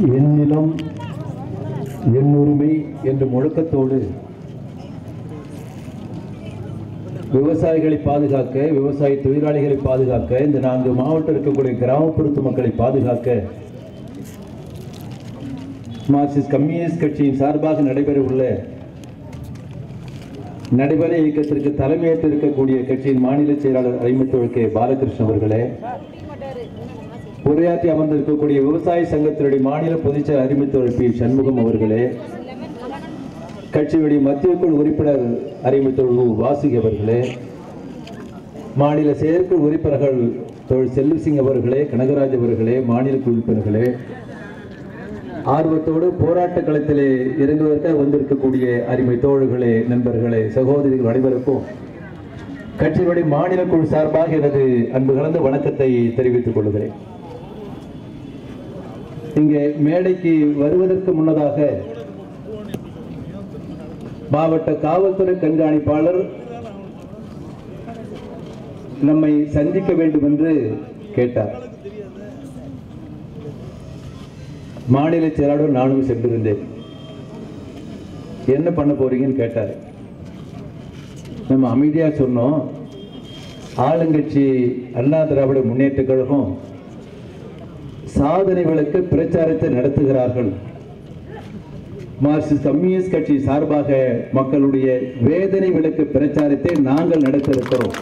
என் நிலம் என் உரிமை என்ற முழக்கத்தோடு விவசாயிகளை பாதுகாக்க விவசாய தொழிலாளிகளை பாதுகாக்க இந்த நான்கு மாவட்டம் இருக்கக்கூடிய கிராமப்புறத்து மக்களை பாதுகாக்க மார்க்சிஸ்ட் கம்யூனிஸ்ட் கட்சியின் சார்பாக நடைபெற உள்ள நடைபெற இயக்கத்திற்கு தலைமையேற்று இருக்கக்கூடிய கட்சியின் மாநில செயலாளர் அறிமுத்தொழு கே பாலகிருஷ்ணன் அவர்களே உரையாற்றி அமர்ந்திருக்கக்கூடிய விவசாய சங்கத்தினுடைய மாநில பொதுச்செயலர் அறிமுத்தொழு பி சண்முகம் அவர்களே கட்சியுடைய மத்திய குழு உறுப்பினர் அறிமுத்தொழு வாசுகி அவர்களே மாநில செயற்குழு உறுப்பினர்கள் தொழில் செல்வசிங் அவர்களே கனகராஜ் அவர்களே மாநில குழு உறுப்பினர்களே ஆர்வத்தோடு போராட்ட களத்திலே இறங்குவதற்காக வந்திருக்கக்கூடிய அருமை தோழர்களே நண்பர்களே சகோதரிகள் அனைவருக்கும் கட்சியினுடைய மாநில குழு சார்பாக எனது அன்பு கலந்த வணக்கத்தை தெரிவித்துக் கொள்கிறேன் இங்கே மேடைக்கு வருவதற்கு முன்னதாக மாவட்ட காவல்துறை கண்காணிப்பாளர் நம்மை சந்திக்க வேண்டும் என்று கேட்டார் மாநில செயலாளர் நானும் சென்றிருந்தேன் என்ன பண்ண போறீங்கன்னு கேட்டார் நம்ம அமைதியா சொன்னோம் ஆளுங்கட்சி அண்ணா திராவிட முன்னேற்ற கழகம் சாதனைகளுக்கு பிரச்சாரத்தை நடத்துகிறார்கள் மார்க்சிஸ்ட் கம்யூனிஸ்ட் கட்சி சார்பாக மக்களுடைய வேதனை விளக்கு பிரச்சாரத்தை நாங்கள் நடத்த இருக்கிறோம்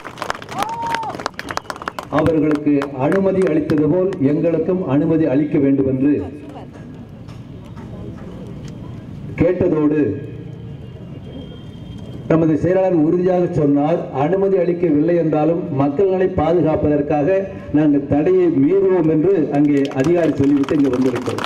அவர்களுக்கு அனுமதி அளித்தது போல் எங்களுக்கும் அனுமதி அளிக்க வேண்டும் என்று கேட்டதோடு நமது செயலாளர் உறுதியாக சொன்னார் அனுமதி அளிக்கவில்லை என்றாலும் மக்கள் நலை பாதுகாப்பதற்காக நாங்கள் தடையை மீறுவோம் என்று அங்கே அதிகாரி சொல்லிவிட்டு இங்கே வந்திருக்கிறோம்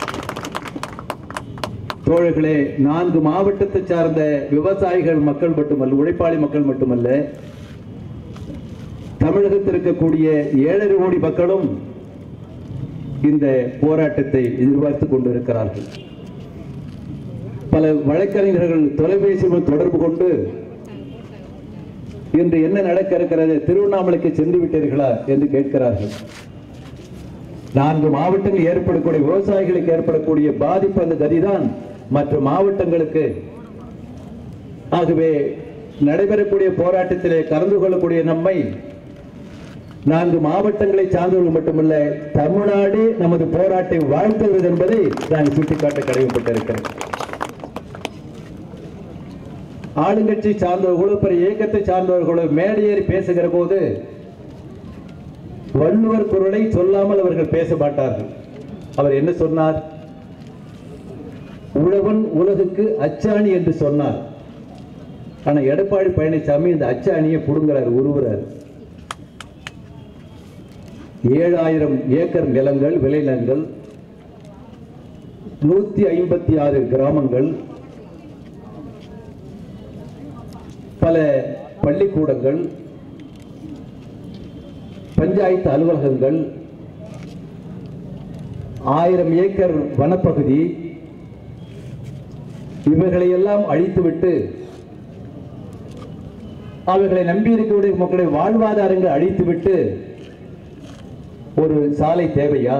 தோழர்களே நான்கு மாவட்டத்தை சார்ந்த விவசாயிகள் மக்கள் மட்டுமல்ல உழைப்பாளி மக்கள் மட்டுமல்ல தமிழகத்தில் இருக்கக்கூடிய ஏழரை கோடி மக்களும் இந்த போராட்டத்தை எதிர்பார்த்து கொண்டிருக்கிறார்கள் பல வழக்கறிஞர்கள் தொலைபேசி மூலம் தொடர்பு கொண்டு இன்று என்ன நடக்க இருக்கிறது திருவண்ணாமலைக்கு சென்று விட்டீர்களா என்று கேட்கிறார்கள் நான்கு மாவட்டங்கள் ஏற்படக்கூடிய விவசாயிகளுக்கு ஏற்படக்கூடிய பாதிப்பு அந்த கதிதான் மற்ற மாவட்டங்களுக்கு ஆகவே நடைபெறக்கூடிய போராட்டத்திலே கலந்து கொள்ளக்கூடிய நம்மை நான்கு மாவட்டங்களை சார்ந்தவர்கள் மட்டுமல்ல தமிழ்நாடு நமது போராட்டை வாழ்த்துவது என்பதை நான் சுட்டிக்காட்ட கடமைப்பட்டிருக்கிறேன் ஆளுங்கட்சி சார்ந்தவர்களோ பிற இயக்கத்தை சார்ந்தவர்களோ மேடையேறி பேசுகிற போது வள்ளுவர் குரலை சொல்லாமல் அவர்கள் பேச மாட்டார்கள் அவர் என்ன சொன்னார் உழவன் உலகுக்கு அச்சாணி என்று சொன்னார் ஆனா எடப்பாடி பழனிசாமி இந்த அச்சாணியை புடுங்குறார் உருவுறார் ஏழாயிரம் ஏக்கர் நிலங்கள் விளைநிலங்கள் நூத்தி ஐம்பத்தி ஆறு கிராமங்கள் பல பள்ளிக்கூடங்கள் பஞ்சாயத்து அலுவலகங்கள் ஆயிரம் ஏக்கர் வனப்பகுதி இவைகளை எல்லாம் அழித்துவிட்டு அவைகளை நம்பியிருக்கக்கூடிய மக்களுடைய வாழ்வாதாரங்களை அழித்துவிட்டு ஒரு சாலை தேவையா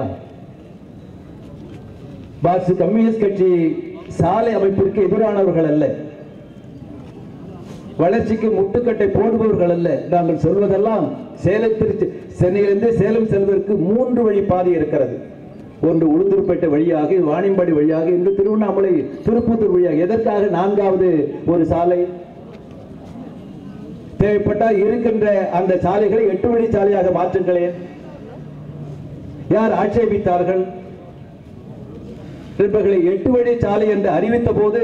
பாரதிய கம்யூனிஸ்ட் கட்சி சாலை அமைப்பிற்கு எதிரானவர்கள் அல்ல வளர்ச்சிக்கு முட்டுக்கட்டை போடுபவர்கள் அல்ல நாங்கள் சொல்வதெல்லாம் சேலத்திற்கு சென்னையிலிருந்து சேலம் செல்வதற்கு மூன்று வழி பாதை இருக்கிறது ஒன்று உளுந்தூர்பேட்டை வழியாக வாணியம்பாடி வழியாக இன்று திருவண்ணாமலை திருப்பத்தூர் வழியாக எதற்காக நான்காவது ஒரு சாலை தேவைப்பட்டால் இருக்கின்ற அந்த சாலைகளை எட்டு வழி சாலையாக மாற்றுங்களேன் யார் ஆட்சேபித்தார்கள் இவர்களை எட்டு வழி சாலை என்று அறிவித்த போது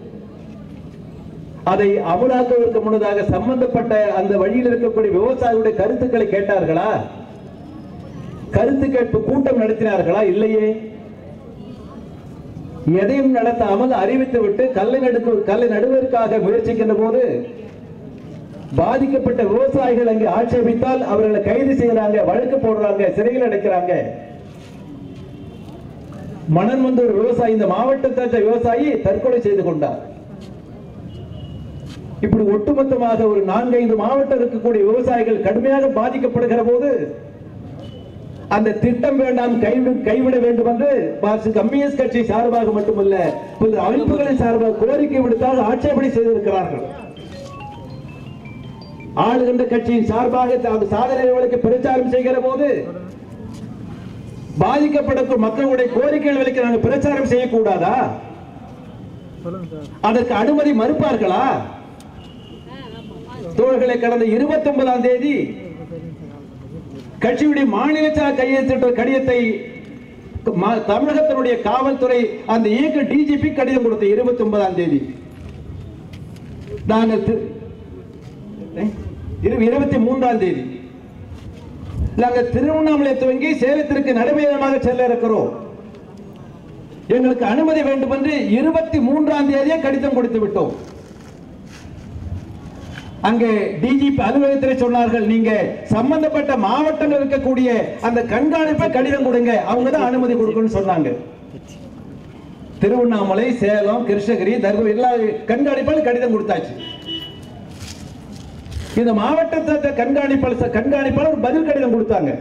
அதை அமலாக்குவதற்கு முன்னதாக சம்பந்தப்பட்ட அந்த வழியில் இருக்கக்கூடிய விவசாயிகளுடைய கருத்துக்களை கேட்டார்களா கருத்து கேட்பு கூட்டம் நடத்தினார்களா இல்லையே எதையும் நடத்தாமல் அறிவித்து விட்டு கல்லை நடுக்கு கல்லை நடுவதற்காக முயற்சிக்கின்ற போது பாதிக்கப்பட்ட விவசாயிகள் அங்கே ஆட்சேபித்தால் அவர்களை கைது செய்யறாங்க வழக்கு போடுறாங்க சிறையில் அடைக்கிறாங்க மணன் வந்து ஒரு விவசாயி இந்த மாவட்டத்தை சேர்ந்த விவசாயி தற்கொலை செய்து கொண்டார் இப்படி ஒட்டுமொத்தமாக ஒரு நான்கைந்து மாவட்டம் இருக்கக்கூடிய விவசாயிகள் கடுமையாக பாதிக்கப்படுகிற போது அந்த திட்டம் வேண்டாம் கைவிட கைவிட வேண்டும் என்று மார்க்சிஸ்ட் கம்யூனிஸ்ட் கட்சி சார்பாக மட்டுமல்ல பல அமைப்புகளின் சார்பாக கோரிக்கை விடுத்தாக ஆட்சேபனை செய்திருக்கிறார்கள் ஆளுகின்ற கட்சியின் சார்பாக அந்த சாதனைகளுக்கு பிரச்சாரம் செய்கிற போது பாதிக்கப்படக்கூடிய மக்களுடைய கோரிக்கைகளுக்கு நாங்கள் பிரச்சாரம் செய்யக்கூடாதா அதற்கு அனுமதி மறுப்பார்களா தோழர்களை கடந்த இருபத்தி ஒன்பதாம் தேதி கட்சியுடைய மாநில சார் கையெழுத்திட்ட கடிதத்தை ம- தமிழகத்தினுடைய காவல்துறை அந்த இயக்க டிஜிபி கடிதம் கொடுத்த இருபத்தி ஒன்பதாம் தேதி நாங்கள் தி- ஏ? இரு- இருபத்தி மூன்றாம் தேதி நாங்கள் திருவண்ணாமலை துவங்கி சேலத்திற்கு நடைபயணமாக செல்ல இருக்கிறோம் எங்களுக்கு அனுமதி வேண்டும் என்று இருபத்தி மூன்றாம் தேதியே கடிதம் கொடுத்து விட்டோம் அங்கே டிஜிபி அலுவலகத்தில் சொன்னார்கள் நீங்க சம்பந்தப்பட்ட மாவட்டங்கள் இருக்கக்கூடிய அந்த கண்காணிப்பை கடிதம் கொடுங்க அவங்க தான் அனுமதி கொடுக்கணும்னு சொன்னாங்க திருவண்ணாமலை சேலம் கிருஷ்ணகிரி தர்மபுரி எல்லா கண்காணிப்பாலும் கடிதம் கொடுத்தாச்சு இந்த மாவட்டத்தை கண்காணிப்பாளர் கண்காணிப்பாளர் ஒரு பதில் கடிதம் கொடுத்தாங்க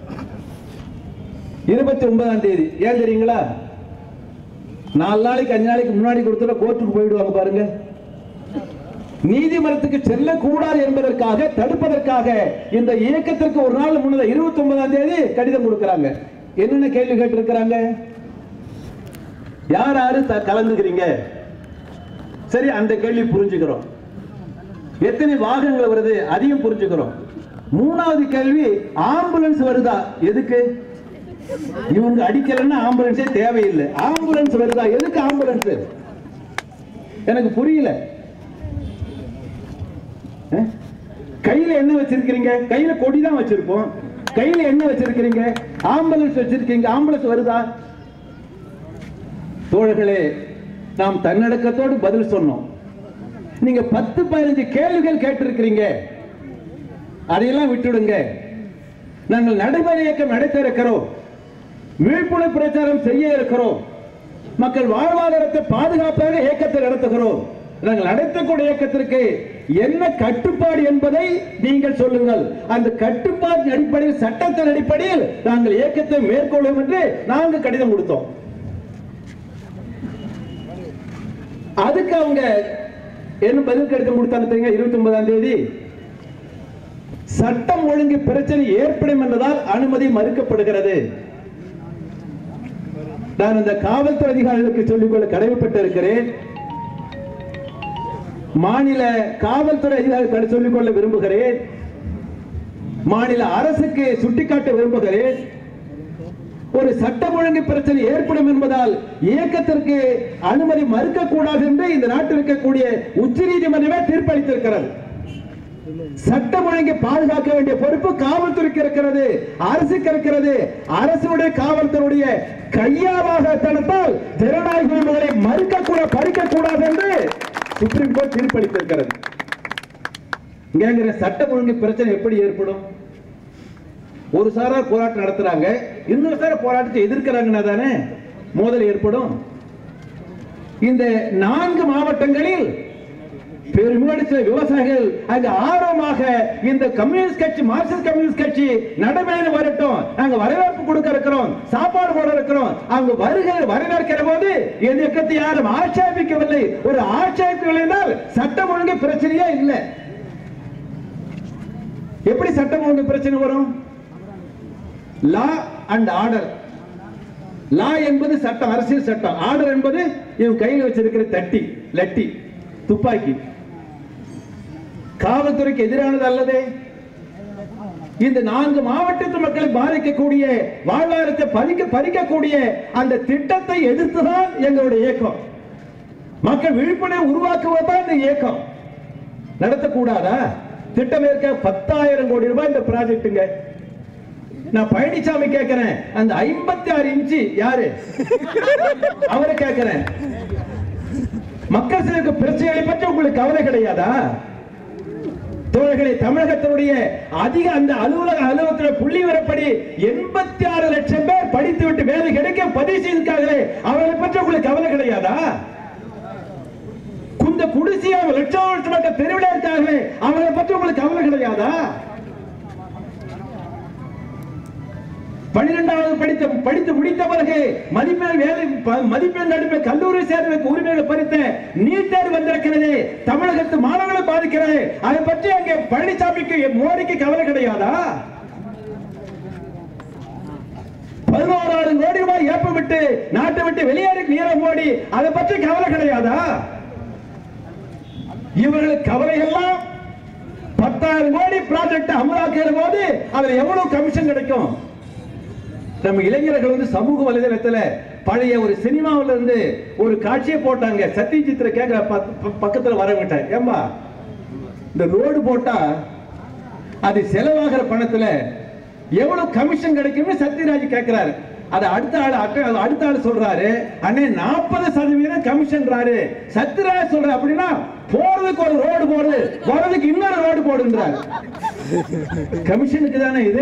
இருபத்தி ஒன்பதாம் தேதி ஏன் தெரியுங்களா நாலு நாளைக்கு அஞ்சு நாளைக்கு முன்னாடி கொடுத்துட கோர்ட்டுக்கு போயிடுவாங்க பாருங்க நீதிமன்றத்துக்கு செல்லக்கூடாது என்பதற்காக தடுப்பதற்காக இந்த இயக்கத்திற்கு ஒரு நாள் முன்னதாக இருபத்தி ஒன்பதாம் தேதி கடிதம் கொடுக்கறாங்க என்னென்ன கேள்வி கேட்டிருக்கிறாங்க யார் யாரு த- கலந்துக்கிறீங்க சரி அந்த கேள்வி புரிஞ்சுக்கிறோம் எத்தனை வாகனங்கள் வருது அதையும் புரிஞ்சுக்கிறோம் மூணாவது கேள்வி ஆம்புலன்ஸ் வருதா எதுக்கு இவங்க அடிக்கலன்னா ஆம்புலன்ஸே தேவையில்லை ஆம்புலன்ஸ் வருதா எதுக்கு ஆம்புலன்ஸ் எனக்கு புரியல அஹ்? கையில என்ன வச்சிருக்கீங்க கையில கொடி தான் வச்சிருப்போம் கையில என்ன வச்சிருக்கீங்க ஆம்புலன்ஸ் வச்சிருக்கீங்க ஆம்புலன்ஸ் வருதா தோழர்களே நாம் தன்னடக்கத்தோடு பதில் சொன்னோம் நீங்க பத்து பதினஞ்சு கேள்விகள் கேட்டிருக்கிறீங்க அதையெல்லாம் விட்டுடுங்க நாங்கள் நடைமுறை இயக்கம் நடத்த இருக்கிறோம் விழிப்புணர்வு பிரச்சாரம் செய்ய இருக்கிறோம் மக்கள் வாழ்வாதாரத்தை பாதுகாப்பாக இயக்கத்தை நடத்துகிறோம் நாங்கள் நடத்தக்கூடிய இயக்கத்திற்கு என்ன கட்டுப்பாடு என்பதை நீங்கள் சொல்லுங்கள் அந்த கட்டுப்பாட்டின் அடிப்படையில் சட்டத்தின் அடிப்படையில் நாங்கள் இயக்கத்தை மேற்கொள்வோம் என்று நாங்கள் கடிதம் கொடுத்தோம் அதுக்கு அவங்க என்ன பதில் கடிதம் கொடுத்தாங்க தெரியுங்க இருபத்தி ஒன்பதாம் தேதி சட்டம் ஒழுங்கு பிரச்சனை ஏற்படும் என்பதால் அனுமதி மறுக்கப்படுகிறது நான் இந்த காவல்துறை அதிகாரிகளுக்கு சொல்லிக்கொள்ள கடமைப்பட்டு இருக்கிறேன் மாநில காவல்துறை அதிகாரிகள் சொல்லிக்கொள்ள விரும்புகிறேன் மாநில அரசுக்கு சுட்டிக்காட்ட விரும்புகிறேன் ஒரு சட்டம் ஒழுங்கு பிரச்சனை ஏற்படும் என்பதால் இயக்கத்திற்கு அனுமதி மறுக்க கூடாது என்று இந்த நாட்டில் இருக்கக்கூடிய உச்ச நீதிமன்றமே தீர்ப்பளித்திருக்கிறது சட்டம் ஒழுங்கை பாதுகாக்க வேண்டிய பொறுப்பு காவல்துறைக்கு இருக்கிறது அரசுக்கு இருக்கிறது அரசுடைய காவல்துறையுடைய கையாளாகத்தனத்தால் ஜனநாயக உரிமைகளை மறுக்க கூட பறிக்க கூடாது என்று சுப்ரீம் கோர்ட் தீர்ப்பளித்திருக்கிறது இங்க சட்டம் ஒழுங்கு பிரச்சனை எப்படி ஏற்படும் ஒரு சாரார் போராட்டம் நடத்துறாங்க இன்னொரு சார போராட்டத்தை எதிர்க்கிறாங்கன்னா தானே மோதல் ஏற்படும் இந்த நான்கு மாவட்டங்களில் பெருமளவு சில விவசாயிகள் அங்க ஆர்வமாக இந்த கம்யூனிஸ்ட் கட்சி மார்க்சிஸ்ட் கம்யூனிஸ்ட் கட்சி நடைமுறை வரட்டும் நாங்க வரவேற்பு கொடுக்க இருக்கிறோம் சாப்பாடு போட இருக்கிறோம் அவங்க வருகை வரவேற்கிற போது இந்த இயக்கத்தை யாரும் ஆட்சேபிக்கவில்லை ஒரு ஆட்சேபிக்கவில்லை என்றால் சட்டம் ஒழுங்கு பிரச்சனையே இல்லை எப்படி சட்டம் ஒழுங்கு பிரச்சனை வரும் லா அண்ட் ஆர்டர் லா என்பது சட்டம் அரசியல் சட்டம் ஆர்டர் என்பது இவன் கையில் வச்சிருக்கிற தட்டி லட்டி துப்பாக்கி காவல்துறைக்கு எதிரானது அல்லதே இந்த நான்கு மாவட்டத்து மக்களை பாதிக்கக்கூடிய வாழ்வாதாரத்தை பறிக்க பறிக்கக்கூடிய அந்த திட்டத்தை எதிர்த்துதான் எங்களுடைய இயக்கம் மக்கள் விழிப்புணர்வு உருவாக்குவதுதான் இந்த இயக்கம் நடத்தக்கூடாதா திட்டம் இருக்க பத்தாயிரம் கோடி ரூபாய் இந்த ப்ராஜெக்ட்டுங்க நான் பழனிசாமி கேட்கிறேன் அந்த ஐம்பத்தி ஆறு இன்ச்சு யாரு அவரை கேட்கிறேன் மக்கள் சிலருக்கு பிரச்சனைகளை பற்றி உங்களுக்கு கவலை கிடையாதா தோழர்களே தமிழகத்தினுடைய அதிக அந்த அலுவலக அலுவலகத்தில் புள்ளி வரப்படி எண்பத்தி ஆறு லட்சம் பேர் படித்து விட்டு வேலை கிடைக்க பதிவு செய்திருக்காங்களே அவர்களை பற்றி உங்களுக்கு கவலை கிடையாதா குந்த குடிசையா லட்சம் லட்சம் மக்கள் தெருவில் இருக்காங்களே அவர்களை பற்றி உங்களுக்கு கவலை கிடையாதா பன்னிரெண்டாவது படித்த படித்து முடித்த பிறகு மதிப்பெண் வேலை ப- மதிப்பெண் நடுமை கல்லூரி சேர்வதற்கு உரிமைகள் பறித்த நீட் தேர்வு வந்திருக்கிறது தமிழகத்து மாணவர்களை பாதிக்கிறது அதை பற்றி அங்கே பழனிசாமிக்கு மோடிக்கு கவலை கிடையாதா பதினோராயிரம் கோடி ரூபாய் ஏப்பம் விட்டு நாட்டை விட்டு வெளியேறி நீரவ் மோடி அதை பற்றி கவலை கிடையாதா இவர்களுக்கு கவலை எல்லாம் பத்தாயிரம் கோடி ப்ராஜெக்ட் அமலாக்குகிற போது அதுல எவ்வளவு கமிஷன் கிடைக்கும் நம்ம இளைஞர்கள் வந்து சமூக வலைதளத்துல பழைய ஒரு சினிமாவுல இருந்து ஒரு காட்சியை போட்டாங்க சத்யஜித்ர கேட்க பக்கத்துல வரவிட்ட ஏம்பா இந்த ரோடு போட்டா அது செலவாகிற பணத்துல எவ்வளவு கமிஷன் கிடைக்கும்னு சத்யராஜ் கேட்கிறாரு அது அடுத்த ஆள் அட்ட- அடுத்த ஆள் சொல்றாரு அண்ணே நாற்பது சதவீதம் கமிஷன்றாரு சத்யராஜ் சொல்ற அப்படின்னா போறதுக்கு ஒரு ரோடு போடு போறதுக்கு இன்னொரு ரோடு போடுன்றாரு கமிஷனுக்கு தானே இது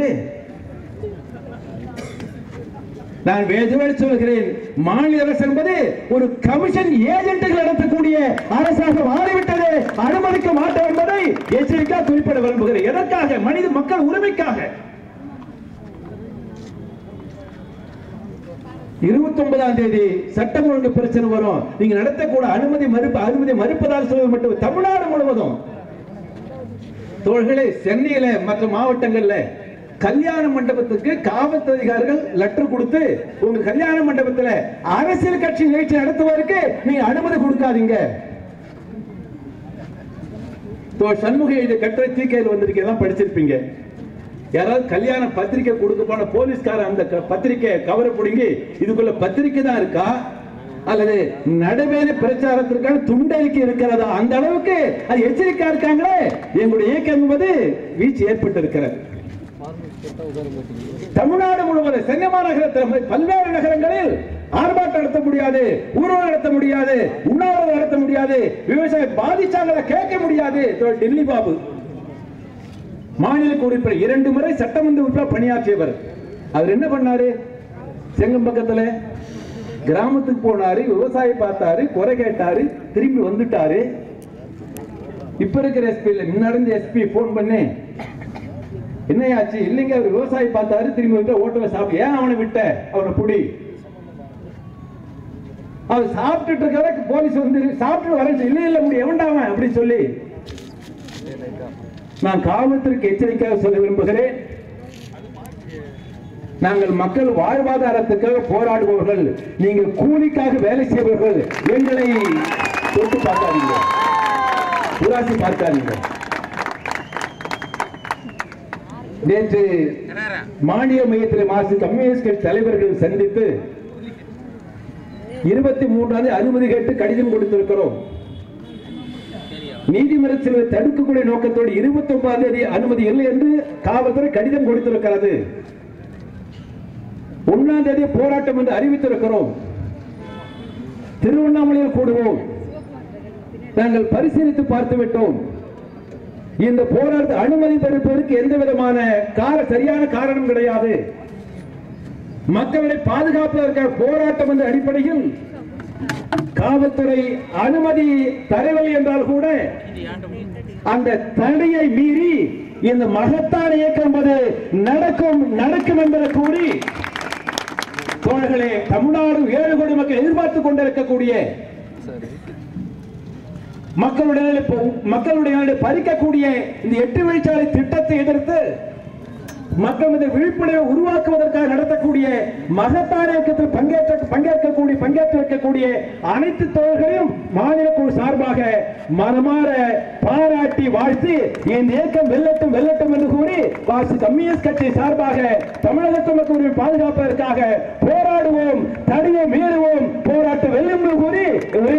நான் வேதுவேடு சொல்கிறேன் மாநில அரசு என்பது ஒரு கமிஷன் ஏஜென்ட்டுகள் நடத்தக்கூடிய அரசாக மாறிவிட்டது அனுமதிக்க மாட்டோம் என்பதை எச்சரிக்கா குறிப்பிட விரும்புகிறேன் எதற்காக மனித மக்கள் உரிமைக்காக இருபத்தி ஒன்பதாம் தேதி சட்டம் ஒழுங்கு பிரச்சனை வரும் நீங்க நடத்தக்கூட அனுமதி மறுப்பு அனுமதி மறுப்பதாக சொல்வது மட்டும் தமிழ்நாடு முழுவதும் தோழர்களே சென்னையில மற்ற மாவட்டங்கள்ல கல்யாண மண்டபத்துக்கு காவல்துறை அதிகாரிகள் லெட்டர் கொடுத்து உங்க கல்யாண மண்டபத்துல அரசியல் கட்சி நிகழ்ச்சி நடத்துவதற்கு நீங்க அனுமதி கொடுக்காதீங்க தோ சண்முக இது கட்டுரை தீக்கையில் வந்திருக்கெல்லாம் படிச்சிருப்பீங்க யாராவது கல்யாண பத்திரிக்கை கொடுக்க போன போலீஸ்காரன் அந்த க- பத்திரிக்கை கவரை பிடுங்கி இதுக்குள்ள பத்திரிக்கை தான் இருக்கா அல்லது நடைபெற பிரச்சாரத்திற்கான துண்டறிக்கை இருக்கிறதா அந்த அளவுக்கு அது எச்சரிக்கையா இருக்காங்களே எங்களுடைய இயக்கம் என்பது வீச்சு ஏற்பட்டு இருக்கிறது தமிழ்நாடு முழுவதும் சென்னை மாநகரத்தில் பல்வேறு நகரங்களில் ஆர்ப்பாட்டம் நடத்த முடியாது ஊர்வலம் நடத்த முடியாது உண்ணாவிரதம் நடத்த முடியாது விவசாய பாதிச்சாங்களை கேட்க முடியாது தோழர் டெல்லி பாபு மாநில உறுப்பினர் இரண்டு முறை சட்டமன்ற உறுப்பினர் பணியாற்றியவர் அவர் என்ன பண்ணாரு செங்கம்பக்கத்துல கிராமத்துக்கு போனாரு விவசாயி பார்த்தாரு குறை கேட்டாரு திரும்பி வந்துட்டாரு இப்ப இருக்கிற எஸ்பி இல்ல முன்னாடி எஸ்பி போன் பண்ணி என்னையாச்சு இல்லைங்க அவர் விவசாயி பார்த்தாரு திரும்பி வந்து ஓட்டல சாப்பிட்டு ஏன் அவனை விட்ட அவனை புடி அவர் சாப்பிட்டுட்டு இருக்கிற போலீஸ் வந்து சாப்பிட்டு வர இல்ல இல்ல முடி எவன்டா அவன் அப்படின்னு சொல்லி நான் காவல்துறைக்கு எச்சரிக்கையாக சொல்ல விரும்புகிறேன் நாங்கள் மக்கள் வாழ்வாதாரத்துக்காக போராடுபவர்கள் நீங்கள் கூலிக்காக வேலை செய்பவர்கள் எங்களை தொட்டு பார்க்காதீங்க உராசி பார்க்காதீங்க நேற்று மானிய மையத்தில் மாசு கம்யூனிஸ்ட் கட்சி தலைவர்கள் சந்தித்து இருபத்தி மூன்றாவது அனுமதி கேட்டு கடிதம் கொடுத்திருக்கிறோம் நீதிமன்றத்தில் தடுக்கக்கூடிய நோக்கத்தோடு இருபத்தி ஒன்பதாம் தேதி அனுமதி இல்லை என்று காவல்துறை கடிதம் கொடுத்திருக்கிறது ஒன்னாம் தேதி போராட்டம் என்று அறிவித்திருக்கிறோம் திருவண்ணாமலையில் கூடுவோம் நாங்கள் பரிசீலித்து பார்த்து விட்டோம் இந்த போராட்ட அனுமதி பெறுவதற்கு எந்த விதமான கார சரியான காரணம் கிடையாது மக்களை பாதுகாப்பதற்காக போராட்டம் என்ற அடிப்படையில் காவல்துறை அனுமதி தரவில்லை என்றால் கூட அந்த தடையை மீறி இந்த மகத்தான இயக்கம் என்பது நடக்கும் நடக்கும் என்பதை கூறி தோழர்களே தமிழ்நாடு ஏழு கோடி மக்கள் எதிர்பார்த்துக் கொண்டிருக்கக்கூடிய மக்களுடைய மக்களுடைய நலனை பறிக்கக்கூடிய இந்த எட்டு வழிச்சாலை திட்டத்தை எதிர்த்து மக்கள் மீது விழிப்புணர்வை உருவாக்குவதற்காக நடத்தக்கூடிய மகத்தான இயக்கத்தில் பங்கேற்ற பங்கேற்கக்கூடிய பங்கேற்றிருக்கக்கூடிய அனைத்து தோழர்களையும் மாநில குழு சார்பாக மனமாற பாராட்டி வாழ்த்தி இந்த இயக்கம் வெல்லட்டும் வெல்லட்டும் என்று கூறி வாசி கம்யூனிஸ்ட் கட்சி சார்பாக தமிழகத்து மக்கள் உரிமை பாதுகாப்பதற்காக போராடுவோம் தடையை மீறுவோம் போராட்ட வெல்லும் என்று கூறி